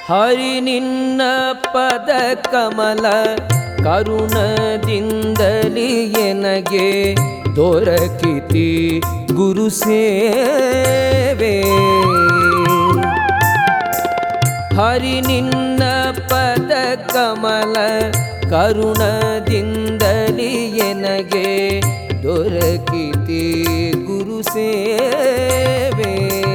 ಹರಿ ನಿನ್ನ ಪದ ಕಮಲ ಕರುಣದಿಂದಲಿ ಎನಗೆ ದೊರಕಿತಿ ಗುರು ಸೇವೆ ಹರಿ ನಿನ್ನ ಪದ ಕಮಲ ಕರುಣದಿಂದಲಿ ಎನಗೆ ದೊರಕಿತಿ ಗುರು ಸೇವೆ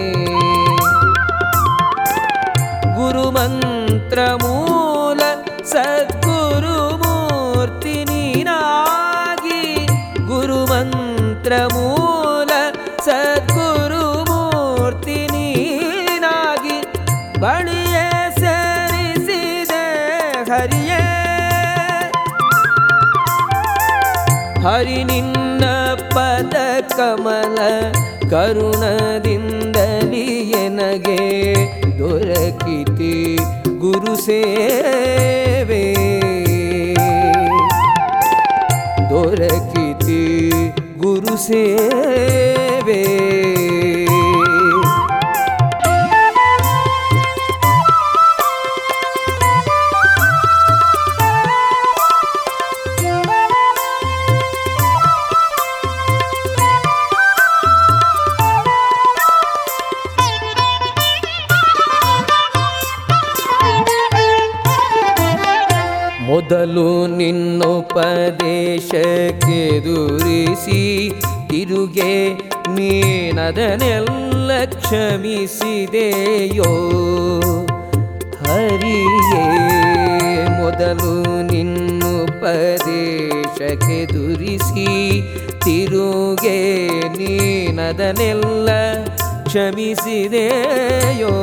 ಗುರು ಮಂತ್ರ ಮೂಲ ಸದ್ಗುರು ಮೂರ್ತಿ ನೀನಾಗಿ ಗುರು ಮಂತ್ರ ಮೂಲ ಸದ್ಗುರು ಮೂರ್ತಿ ನೀನಾಗಿ ಬಳಿಯೇ ಸೇರಿಸಿದೆ ಹರಿಯೇ ಹರಿ ನಿನ್ನ ಪದ ಕಮಲ ಕರುಣದಿಂದಲಿ ಎನಗೆ ದೊರಕಿತಿ ಗುರು ಸೇವೆ ದೊರಕಿತಿ ಗುರು ಸೇವೆ ಮೊದಲು ನಿನ್ನುಪದೇಶಕ್ಕೆ ದುರಿಸಿ ತಿರುಗೆ ನೀನದನ್ನೆಲ್ಲ ಕ್ಷಮಿಸಿದೆಯೋ ಹರಿಯೇ ಮೊದಲು ನಿನ್ನುಪದೇಶಕ್ಕೆ ದುರಿಸಿ ತಿರುಗೆ ನೀನದನ್ನೆಲ್ಲ ಕ್ಷಮಿಸಿದೆಯೋ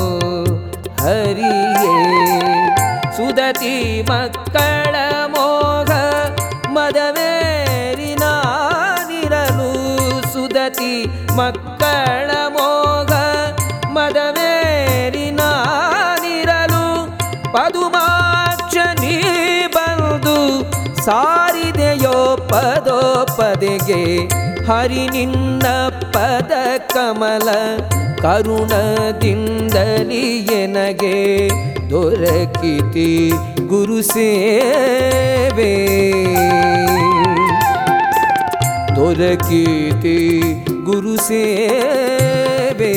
ಹರಿಯೇ ಸುದತಿ ಮಕ್ಕಳ ಮೋಹ ಮದವೇರಿ ನಾನಿರಲು ಸುದತಿ ಮಕ್ಕಳ ಮೋಹ ಮದವೇರಿ ನಾನಿರಲು ಪದುಮಾಕ್ಷ ನೀ ಬಂದು ಸಾರಿದೆಯೋ ಪದೋ ಪದೆಗೆ ಹರಿ ನಿನ್ನ ಪದ ಕಮಲ ಕರುಣದಿಂದಲಿ ಎನಗೆ ದೊರಕಿತಿ ಗುರು ಸೇವೆ ದೊರಕಿತಿ ಗುರು ಸೇವೆ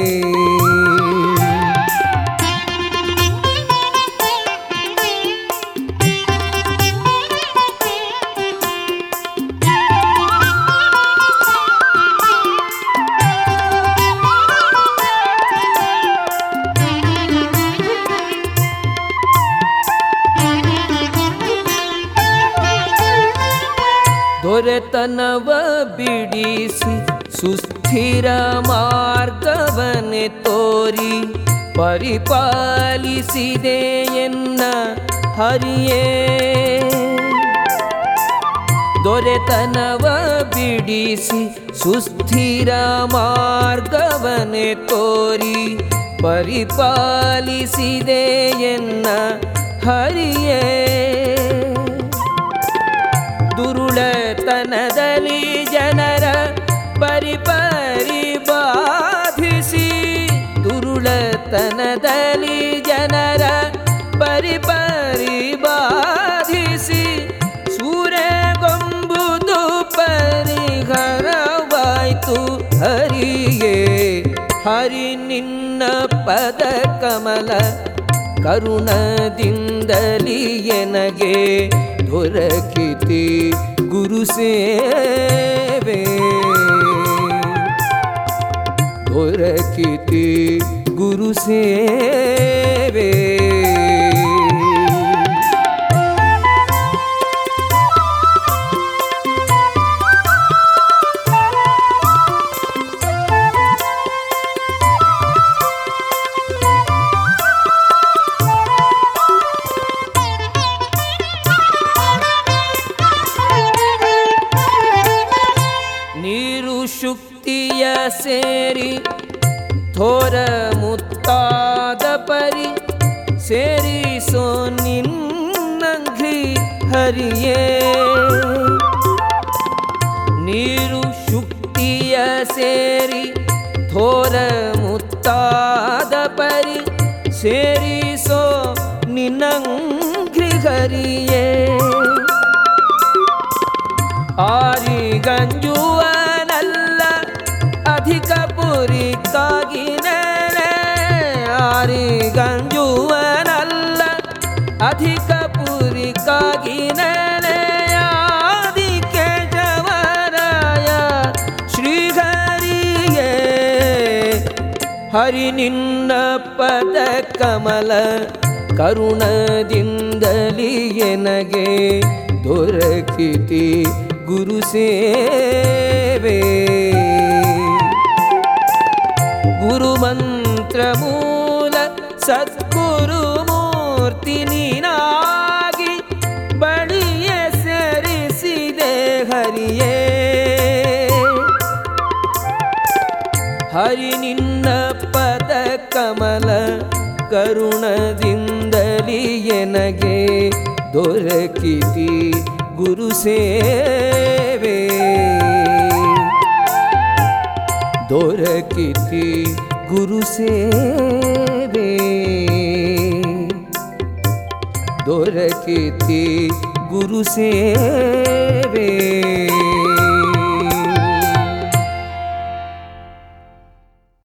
ದೊರೆತನವ ಬಿಡಿಸಿ ಸುಸ್ಥಿರ ಮಾರ್ಗವನ್ನೇ ತೋರಿ ಪರಿಪಾಲಿಸಿದೆ ಎನ್ನ ಹರಿಯೇ ದೊರೆತನವ ಬಿಡಿಸಿ ಸುಸ್ಥಿರ ಮಾರ್ಗವನ್ನೇ ತೋರಿ ಪರಿಪಾಲಿಸಿದೆ ಎನ್ನ ಹರಿಯೇ ದುರುಳತನದಲ್ಲಿ ಜನರ ಪರಿಪರಿ ಬಾಧಿಸಿ ದುರುಳತನದಲ್ಲಿ ಜನರ ಪರಿಪರಿ ಬಾಧಿಸಿ ಸೂರ್ಯಗೊಂಬುದು ಪರಿಹರವಾಯ್ತು ಹರಿಯೇ ಹರಿ ನಿನ್ನ ಪದ ಕಮಲ ಕರುಣದಿಂದಲಿ ಎನಗೆ ದೊರಕಿತಿ ಗುರು ಸೇವೆ ದೊರಕಿತಿ ಗುರು ಸೇವೆ ನೀರು ಶುಕ್ತಿಯ ಸೇರಿ ಥೋರ ಮುತ್ತಾದ ಪರಿ ಸೇರಿಸೋ ನಿನ್ನಂಘ್ರಿ ಹರಿಯೇ ನೀರು ಶುಕ್ತಿಯ ಸೇರಿ ಥೋರ ಮುತ್ತಾದ ಪರಿ ಸೇರಿಸೋ ನಿನ್ನಂಗ್ರಿಗರಿಯೇ ಆರಿಗಂಜುವನಲ್ಲ ಅಧಿಕ ಪುರಿಕಾಗಿ ನೆನೆ ಆರಿಗಂಜುವನಲ್ಲ ಅಧಿಕ ಪುರಿಕಾಗಿ ನೆನೆಯಾದಿ ಕೇಶವರಾಯ ಶ್ರೀಹರಿಯೇ ಹರಿ ನಿನ್ನ ಪದ ಕಮಲ ಕರುಣದಿಂದಲಿ ಎನಗೆ ದೊರಕಿತಿ ಗುರು ಸೇವೆ ಗುರು ಮಂತ್ರ ಮೂಲ ಸದ್ಗುರು ಮೂರ್ತಿ ನೀನಾಗಿ ಬಳಿಯ ಸೇರಿಸಿದೆ ಹರಿಯೇ ಹರಿ ನಿನ್ನ ಪದ ಕಮಲ ಕರುಣದಿಂದಲಿ ಎನಗೆ ದೊರಕಿತಿ ಗುರು ಸೇವೆ ದೊರಕಿತಿ ಗುರು ಸೇವೆ ದೊರಕಿತಿ ಗುರು ಸೇವೆ